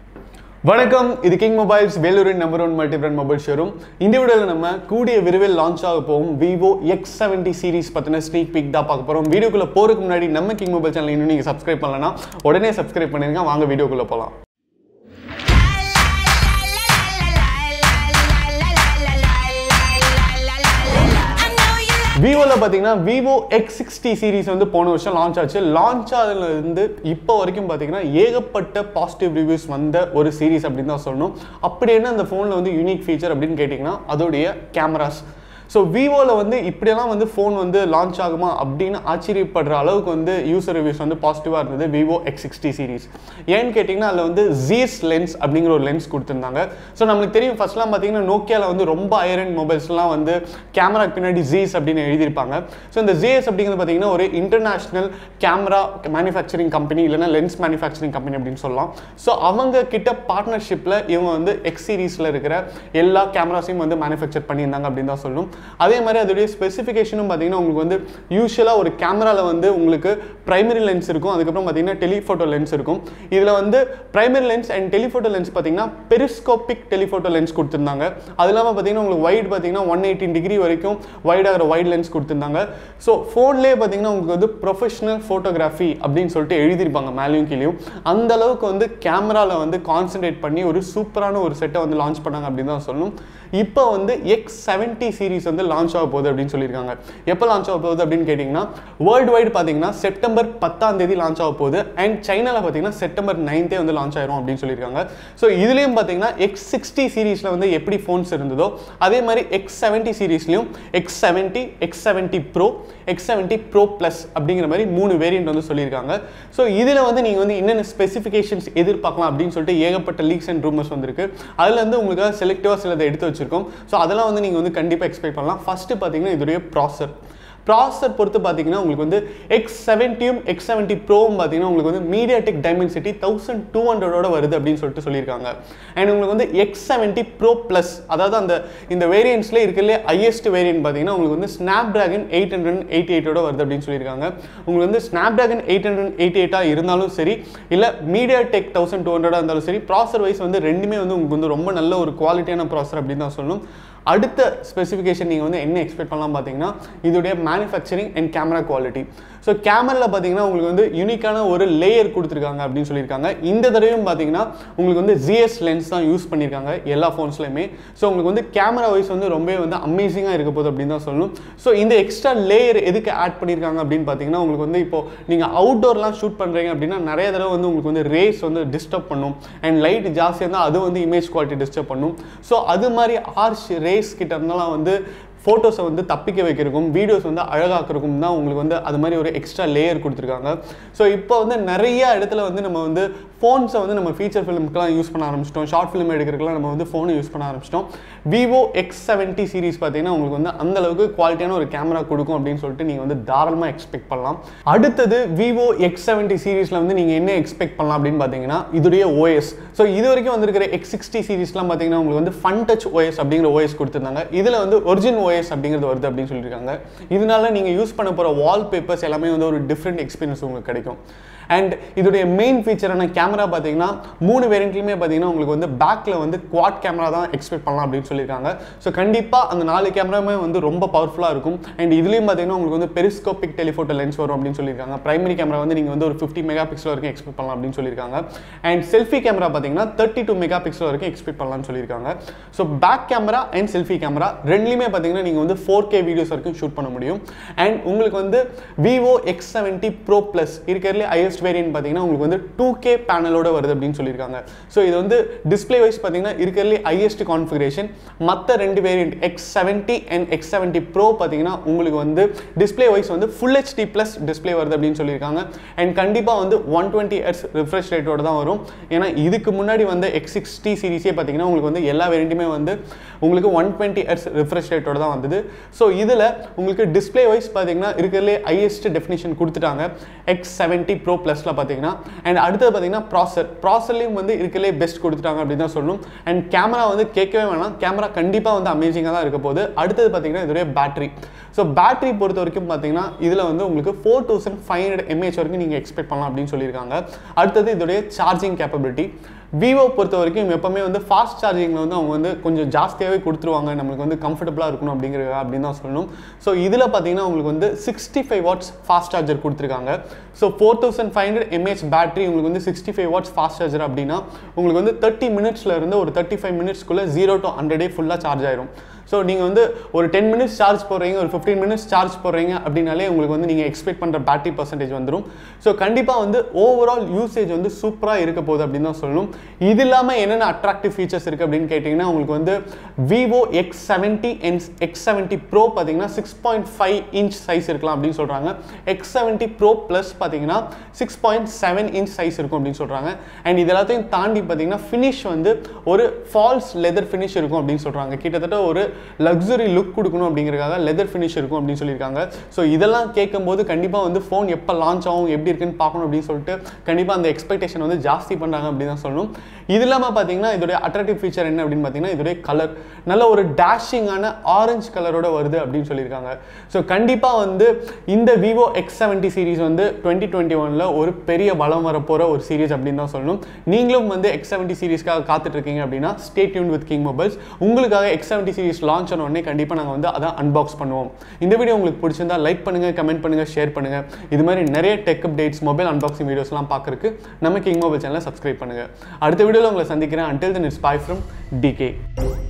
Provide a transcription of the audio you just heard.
வணக்கம் இது king mobiles வேலூரின் number one multi brand mobile showroom இந்த வீடியோவில் நம்ம கூடிய விரைவில் லான்ச் ஆக போகும் விவோ எக்ஸ் செவன்ட்டி சீரிஸ் பற்றின ஸ்னீக் பிக் தான் பார்க்க போகிறோம் வீடியோக்குள்ளே போகிறதுக்கு முன்னாடி நம்ம கிங் மொபைல் சேனல் இன்னும் நீங்கள் சப்ஸ்கிரைப் பண்ணலன்னா உடனே சப்ஸ்கிரைப் பண்ணிருங்க வாங்க வீடியோக்குள்ளே போகலாம் விவோவில் பார்த்தீங்கன்னா விவோ எக்ஸ் சிக்ஸ்டி சீரிஸ் வந்து போன வருஷம் லான்ச் ஆச்சு லான்ச் ஆனதுலேருந்து இப்போ வரைக்கும் பார்த்தீங்கன்னா ஏகப்பட்ட பாசிட்டிவ் ரிவ்யூஸ் வந்த ஒரு சீரிஸ் அப்படின்னு தான் சொல்லணும் அப்படி என்ன அந்த ஃபோனில் வந்து யூனிக் ஃபீச்சர் அப்படின்னு கேட்டிங்கன்னா அதோடைய கேமராஸ் ஸோ விவோவில் வந்து இப்படியெல்லாம் வந்து ஃபோன் வந்து லான்ச் ஆகுமா அப்படின்னு ஆச்சரியப்படுற அளவுக்கு வந்து யூசர் ரிவ்யூஸ் வந்து பாசிட்டிவாக இருந்தது விவோ எக்ஸ் சிக்ஸ்டி சீரிஸ் ஏன்னு கேட்டிங்கன்னா அதில் வந்து ஜீஸ் லென்ஸ் அப்படிங்கிற ஒரு லென்ஸ் கொடுத்துருந்தாங்க ஸோ நம்மளுக்கு தெரியும் ஃபர்ஸ்ட்லாம் பார்த்தீங்கன்னா நோக்கியாவில் வந்து ரொம்ப ஐரன் மொபைல்ஸ்லாம் வந்து கேமராக்கு பின்னாடி ஜீஸ் அப்படின்னு எழுதியிருப்பாங்க ஸோ இந்த ஜிஎஸ் அப்படிங்கிறது பார்த்தீங்கன்னா ஒரு இன்டர்நேஷ்னல் கேமரா மேனுஃபேக்சரிங் கம்பெனி இல்லைன்னா லென்ஸ் மேனுஃபேக்சரிங் கம்பெனி அப்படின்னு சொல்லலாம் ஸோ அவங்க கிட்ட பார்ட்னர்ஷிப்பில் இவங்க வந்து எக்ஸ் சீரீஸில் இருக்கிற எல்லா கேமராஸையும் வந்து மேனுஃபேக்சர் பண்ணியிருந்தாங்க அப்படின்னு தான் சொல்லணும் அதே மாதிரி அதோடைய ஸ்பெசிஃபிகேஷனும் பார்த்தீங்கன்னா உங்களுக்கு வந்து யூஸ்வலாக ஒரு கேமராவில் வந்து உங்களுக்கு பிரைமரி லென்ஸ் இருக்கும் அதுக்கப்புறம் பார்த்தீங்கன்னா டெலிஃபோட்டோ லென்ஸ் இருக்கும் இதில் வந்து primary lens and telephoto lens பார்த்தீங்கன்னா பெரிஸ்கோபிக் டெலிஃபோட்டோ லென்ஸ் கொடுத்துருந்தாங்க அது இல்லாமல் பார்த்தீங்கன்னா உங்களுக்கு வைட் பார்த்தீங்கன்னா ஒன் எயிட்டின் டிகிரி வரைக்கும் வைட் ஆகிற வைட் லென்ஸ் கொடுத்துருந்தாங்க ஸோ ஃபோன்லேயே பார்த்தீங்கன்னா உங்களுக்கு வந்து ப்ரொஃபஷனல் ஃபோட்டோகிராஃபி அப்படின்னு சொல்லிட்டு எழுதியிருப்பாங்க மேலேயும் கீழேயும் அந்த அளவுக்கு வந்து கேமராவில் வந்து கான்சென்ட்ரேட் பண்ணி ஒரு சூப்பரான ஒரு செட்டை வந்து லான்ச் பண்ணாங்க அப்படின்னு தான் சொல்லணும் இப்போ வந்து எக்ஸ் செவன்ட்டி சீரிஸ் வந்து லான்ச் ஆக போகுது அப்படின்னு சொல்லியிருக்காங்க எப்போ லான்ச் ஆக போகுது அப்படின்னு கேட்டிங்கன்னா வேர்ல்டு வைடு பார்த்தீங்கன்னா செப்டம்பர் பத்தாம் தேதி லான்ச் ஆக போகுது அண்ட் சைனாவில் பார்த்தீங்கன்னா செப்டம்பர் நைன்த்தே வந்து லான்ச் ஆயிரும் அப்படின்னு சொல்லியிருக்காங்க ஸோ இதுலேயும் பார்த்தீங்கன்னா எக்ஸ் சிக்ஸ்டி சீரீஸில் வந்து எப்படி ஃபோன்ஸ் இருந்ததோ அதே மாதிரி எக்ஸ் செவன்ட்டி சீரீஸ்லையும் X seventy X seventy pro X seventy pro plus அப்படிங்கிற மாதிரி மூணு வேரியன்ட் வந்து சொல்லியிருக்காங்க ஸோ இதில் வந்து நீங்கள் வந்து என்னென்ன ஸ்பெசிஃபிகேஷன்ஸ் எதிர்பார்க்கலாம் அப்படின்னு சொல்லிட்டு ஏகப்பட்ட லீக்ஸ் அண்ட் ரூமர்ஸ் வந்திருக்கு அதில் வந்து உங்களுக்கு செலக்டிவாக சிலதை எடுத்து வச்சிருக்கோம் ஸோ அதெல்லாம் வந்து நீங்கள் வந்து கண்டிப்பாக எக்ஸ்பெக்ட் பண்ணலாம் ஃபஸ்ட்டு பார்த்தீங்கன்னா இதோடைய ப்ராசர் ப்ராசர் பொறுத்து பார்த்தீங்கன்னா உங்களுக்கு வந்து எக்ஸ் செவன்ட்டியும் எக்ஸ் செவன்ட்டி ப்ரோவும் பார்த்தீங்கன்னா உங்களுக்கு வந்து மீடியாடெக் டைமென்சிட்டி தௌசண்ட் டூ ஹண்ட்ரடோட வருது அப்படின்னு சொல்லிட்டு சொல்லியிருக்காங்க அண்ட் உங்களுக்கு வந்து எக்ஸ் செவன்ட்டி ப்ரோ ப்ளஸ் அதாவது அந்த இந்த வேரியன்ட்ஸில் இருக்கிறதுலே ஹையஸ்ட் வேரியன்ட் பார்த்தீங்கன்னா உங்களுக்கு வந்து Snapdragon eight hundred eighty எயிட்டோட வருது அப்படின்னு சொல்லியிருக்காங்க உங்களுக்கு வந்து Snapdragon eight hundred eighty எயிட்டாக இருந்தாலும் சரி இல்லை மீடியா டெக் தௌசண்ட் டூ ஹண்ட்ரடாக இருந்தாலும் சரி ப்ராசர் வைஸ் வந்து ரெண்டுமே வந்து உங்களுக்கு வந்து ரொம்ப நல்ல ஒரு குவாலிட்டியான ப்ராசர் அப்படின்னு தான் சொல்லணும் அடுத்த ஸ்பெசிஃபிகேஷன் நீங்கள் வந்து என்ன எக்ஸ்பெக்ட் பண்ணலாம் பார்த்தீங்கன்னா இதோடைய manufacturing and camera quality so கேமராவில் பார்த்தீங்கன்னா உங்களுக்கு வந்து யூனிக்கான ஒரு லேயர் கொடுத்துருக்காங்க அப்படின்னு சொல்லியிருக்காங்க இந்த தடவையும் பார்த்தீங்கன்னா உங்களுக்கு வந்து ஜிஎஸ் லென்ஸ் தான் யூஸ் பண்ணியிருக்காங்க எல்லா ஃபோன்ஸ்லையுமே ஸோ உங்களுக்கு வந்து கேமரா வைஸ் வந்து ரொம்பவே வந்து அமேசிங்காக இருக்க போகுது அப்படின்னு தான் சொல்லணும் ஸோ இந்த எக்ஸ்ட்ரா லேயர் எதுக்கு ஆட் பண்ணியிருக்காங்க அப்படின்னு பார்த்தீங்கன்னா உங்களுக்கு வந்து இப்போ நீங்கள் அவுட்டோர்லாம் ஷூட் பண்ணுறீங்க அப்படின்னா நிறைய தடவை வந்து உங்களுக்கு வந்து ரேஸ் வந்து டிஸ்டர்ப் பண்ணும் அண்ட் லைட் ஜாஸ்தியாக இருந்தால் அது வந்து இமேஜ் குவாலிட்டி டிஸ்டர்ப் பண்ணும் ஸோ அது மாதிரி ஆர்ஷ் ரேஸ் கிட்ட இருந்தாலும் வந்து ஃபோட்டோஸை வந்து தப்பிக்க வைக்கிறதுக்கும் வீடியோஸ் வந்து அழகாக்கிறதுக்கும் தான் உங்களுக்கு வந்து அது மாதிரி ஒரு எக்ஸ்ட்ரா லேயர் கொடுத்துருக்காங்க ஸோ இப்போ வந்து நிறைய இடத்துல வந்து நம்ம வந்து ஃபோன்ஸை வந்து நம்ம ஃபீச்சர் ஃபிலிம்க்கெலாம் யூஸ் பண்ண ஆரம்பிச்சிட்டோம் ஷார்ட் ஃபிலிம் எடுக்கிறதுக்குலாம் நம்ம வந்து ஃபோனை யூஸ் பண்ண ஆரம்பிச்சிட்டோம் விவோ எக்ஸ் செவன்ட்டி சீரிஸ் பார்த்தீங்கன்னா உங்களுக்கு வந்து அந்த அளவுக்கு குவாலிட்டியான ஒரு கேமரா கொடுக்கும் அப்படின்னு சொல்லிட்டு நீங்கள் வந்து தாராளமாக எக்ஸ்பெக்ட் பண்ணலாம் அடுத்தது விவோ எக்ஸ் செவன்ட்டி சீரிஸில் வந்து நீங்கள் என்ன எக்ஸ்பெக்ட் பண்ணலாம் அப்படின்னு பார்த்தீங்கன்னா இதுடைய ஓஎஸ் ஸோ இது வரைக்கும் வந்திருக்கிற எக்ஸ் சிக்ஸ்டி சீரிஸ்லாம் பார்த்தீங்கன்னா உங்களுக்கு வந்து ஃபன் டச் ஓஎஸ் அப்படிங்கிற ஓஎஸ் கொடுத்துருந்தாங்க இதில் வந்து ஒரிஜின் ஓஎஸ் அப்படிங்கிறது வருது அப்படின்னு சொல்லியிருக்காங்க இதனால நீங்கள் யூஸ் பண்ண போகிற வால்பேப்பர்ஸ் எல்லாமே வந்து ஒரு டிஃப்ரெண்ட் எக்ஸ்பீரியன்ஸ் உங்களுக்கு கிடைக்கும் அண்ட் இதோடைய மெயின் ஃபீச்சரான கேமரா பார்த்தீங்கன்னா மூணு வேரியண்ட்லையுமே பார்த்தீங்கன்னா உங்களுக்கு வந்து பேக்கில் வந்து குவாட் கேமரா தான் எக்ஸ்பெக்ட் பண்ணலாம் அப்படின்னு சொல்லியிருக்காங்க ஸோ கண்டிப்பாக அந்த நாலு கேமராமே வந்து ரொம்ப பவர்ஃபுல்லாக இருக்கும் அண்ட் இதுலேயும் பார்த்தீங்கன்னா உங்களுக்கு வந்து பெரிஸ்கோபிக் டெலிஃபோட்டோ லென்ஸ் வரும் அப்படின்னு சொல்லியிருக்காங்க பிரைமரி கேமரா வந்து நீங்கள் வந்து ஒரு ஃபிஃப்டி மெகா பிக்சல் வரைக்கும் எக்ஸ்பெக்ட் பண்ணலாம் அப்படின்னு சொல்லியிருக்காங்க அண்ட் செல்ஃபி கேமரா பார்த்தீங்கன்னா தேர்ட்டி டூ மெகா பிக்சல் வரைக்கும் எக்ஸ்பெக்ட் பண்ணலாம்னு சொல்லியிருக்காங்க so back camera and selfie camera ரெண்டுலேயுமே பார்த்தீங்கன்னா நீங்கள் வந்து ஃபோர் கே வீடியோஸ் வரைக்கும் ஷூட் பண்ண முடியும் அண்ட் உங்களுக்கு வந்து Vivo X seventy pro plus இருக்கிறதுலே ஹையஸ்ட் வேரியன்ட் பார்த்தீங்கன்னா உங்களுக்கு வந்து டூ கே பேனலோட வருது அப்படின்னு சொல்லியிருக்காங்க ஸோ இது வந்து டிஸ்பிளே வைஸ் பார்த்தீங்கன்னா இருக்கிறதுலே ஹையஸ்ட் கான்ஃபிகரேஷன் மற்ற ரெண்டு variant X seventy and X seventy pro பார்த்தீங்கன்னா உங்களுக்கு வந்து டிஸ்பிளே வைஸ் வந்து ஃபுல் ஹெச்டி ப்ளஸ் டிஸ்பிளே வருது அப்படின்னு சொல்லியிருக்காங்க அண்ட் கண்டிப்பாக வந்து ஒன் டுவெண்ட்டி ஹெர்ட்ஸ் ரிஃப்ரெஷ் ரேட்டோட தான் வரும் ஏன்னா இதுக்கு முன்னாடி வந்து எக்ஸ் சிக்ஸ்டி சீரிஸே பார்த்தீங்கன்னா உங்களுக்கு வந்து எல்லா வேரியண்ட்டுமே வந்து உங்களுக்கு ஒன் டுவெண்ட்டி ஹெர்ட்ஸ் ரிஃப்ரெஷ் ரேட்டோட தான் வந்தது ஸோ இதில் உங்களுக்கு டிஸ்பிளே வைஸ் பார்த்தீங்கன்னா இருக்கிறதுலே ஹையஸ்ட் டெஃபினிஷன் கொடுத்துட்டாங்க எக்ஸ் செவன்ட்டி ப்ரோ ப்ளஸில் பார்த்தீங்கன்னா அண்ட் அடுத்தது பார்த்தீங்கன்னா ப்ராசர் ப்ராசர்லேயும் வந்து இருக்கிறதுலே பெஸ்ட் கொடுத்துட்டாங்க அப்படின்னு தான் சொல்லணும் அண்ட் கேமரா வந்து கேட்கவே வேணாம் கேமரா கண்டிப்பாக வந்து அமேசிங்காக தான் இருக்க போகுது அடுத்தது பார்த்தீங்கன்னா இதோடைய பேட்டரி ஸோ பேட்டரி பொறுத்த வரைக்கும் பார்த்தீங்கன்னா இதில் வந்து உங்களுக்கு four thousand five hundred mAh வரைக்கும் நீங்கள் எக்ஸ்பெக்ட் பண்ணலாம் அப்படின்னு சொல்லியிருக்காங்க அடுத்தது இதோடைய சார்ஜிங் கேப்பபிலிட்டி விவோ பொறுத்த வரைக்கும் எப்பவுமே வந்து ஃபாஸ்ட் சார்ஜிங்கில் வந்து அவங்க வந்து கொஞ்சம் ஜாஸ்தியாகவே கொடுத்துருவாங்க நம்மளுக்கு வந்து கம்ஃபர்டபுளாக இருக்கணும் அப்படிங்கிற அப்படின்னு தான் சொல்லணும் ஸோ இதில் பார்த்தீங்கன்னா உங்களுக்கு வந்து sixty five watts fast charger கொடுத்துருக்காங்க so four thousand five hundred mAh battery உங்களுக்கு வந்து sixty five watts fast charger அப்படின்னா உங்களுக்கு வந்து தேர்ட்டி மினிட்ஸ்ல இருந்து ஒரு தேர்ட்டி ஃபைவ் மினிட்ஸ்க்குள்ளே ஜீரோ டு ஹண்ட்ரடே ஃபுல்லாக சார்ஜ் ஆயிரும் ஸோ நீங்கள் வந்து ஒரு டென் மினிட்ஸ் சார்ஜ் போடுறீங்க ஒரு ஃபிஃப்டீன் மினிட்ஸ் சார்ஜ் போடுறீங்க அப்படின்னாலே உங்களுக்கு வந்து நீங்கள் எக்ஸ்பெக்ட் பண்ணுற பேட்டரி பர்சன்டேஜ் வந்துடும் ஸோ கண்டிப்பாக வந்து ஓவரால் யூசேஜ் வந்து சூப்பராக இருக்க போகுது அப்படின்னு தான் சொல்லணும் இது இல்லாமல் என்னென்ன அட்ராக்டிவ் ஃபீச்சர்ஸ் இருக்குது அப்படின்னு கேட்டிங்கன்னா உங்களுக்கு வந்து விவோ எக்ஸ் செவன்ட்டி என் எக்ஸ் செவன்ட்டி ப்ரோ பார்த்தீங்கன்னா six point five inch size இருக்கலாம் அப்படின்னு சொல்கிறாங்க எக்ஸ் செவன்ட்டி ப்ரோ ப்ளஸ் பார்த்தீங்கன்னா six point seven inch size இருக்கும் அப்படின்னு சொல்கிறாங்க அண்ட் இது எல்லாத்தையும் தாண்டி பார்த்தீங்கன்னா ஃபினிஷ் வந்து ஒரு ஃபால்ஸ் லெதர் ஃபினிஷ் இருக்கும் அப்படின்னு சொல்கிறாங்க கிட்டத்தட்ட ஒரு லக்ஸுரி லுக் கொடுக்கணும் அப்படிங்கிறதுக்காக லெதர் ஃபினிஷ் இருக்கும் அப்படின்னு சொல்லியிருக்காங்க ஸோ இதெல்லாம் கேட்கும்போது கண்டிப்பாக வந்து ஃபோன் எப்போ லான்ச் ஆகும் எப்படி இருக்குன்னு பார்க்கணும் அப்படின்னு சொல்லிட்டு கண்டிப்பாக அந்த எக்ஸ்பெக்டேஷன் வந்து ஜாஸ்தி பண்ணுறாங்க அப்படின்னு தான் சொல்லணும் இது இல்லாமல் பார்த்தீங்கன்னா இதோடைய அட்ராக்டிவ் ஃபீச்சர் என்ன அப்படின்னு பார்த்தீங்கன்னா இதோடைய கலர் நல்ல ஒரு டேஷிங்கான ஆரஞ்சு கலரோட வருது அப்படின்னு சொல்லியிருக்காங்க ஸோ கண்டிப்பாக வந்து இந்த விவோ எக்ஸ் செவன்ட்டி சீரிஸ் வந்து டுவெண்ட்டி டுவெண்ட்டி ஒனில் ஒரு பெரிய பலம் வரப்போகிற ஒரு சீரிஸ் அப்படின்னு தான் சொல்லணும் நீங்களும் வந்து எக்ஸ் செவன்ட்டி சீரிஸ்க்காக காத்துட்டு இருக்கீங்க அப்படின்னா stay tune with King Mobiles உங்களுக்காக எக்ஸ் செவன்ட்டி சீரிஸ் லான்ச் ஆன உடனே கண்டிப்பாக நாங்கள் வந்து அதை அன்பாக்ஸ் பண்ணுவோம் இந்த வீடியோ உங்களுக்கு பிடிச்சிருந்தா லைக் பண்ணுங்கள் கமெண்ட் பண்ணுங்கள் ஷேர் பண்ணுங்கள் இது மாதிரி நிறைய டெக் அப்டேட்ஸ் மொபைல் அன்பாக்சிங் வீடியோஸ்லாம் பார்க்கறதுக்கு நம்ம கிங் மொபைல் சேனலை சப்ஸ்கிரைப் பண்ணுங்கள் அடுத்த வீடியோவில் உங்களை சந்திக்கிறேன் until then it's bye from decay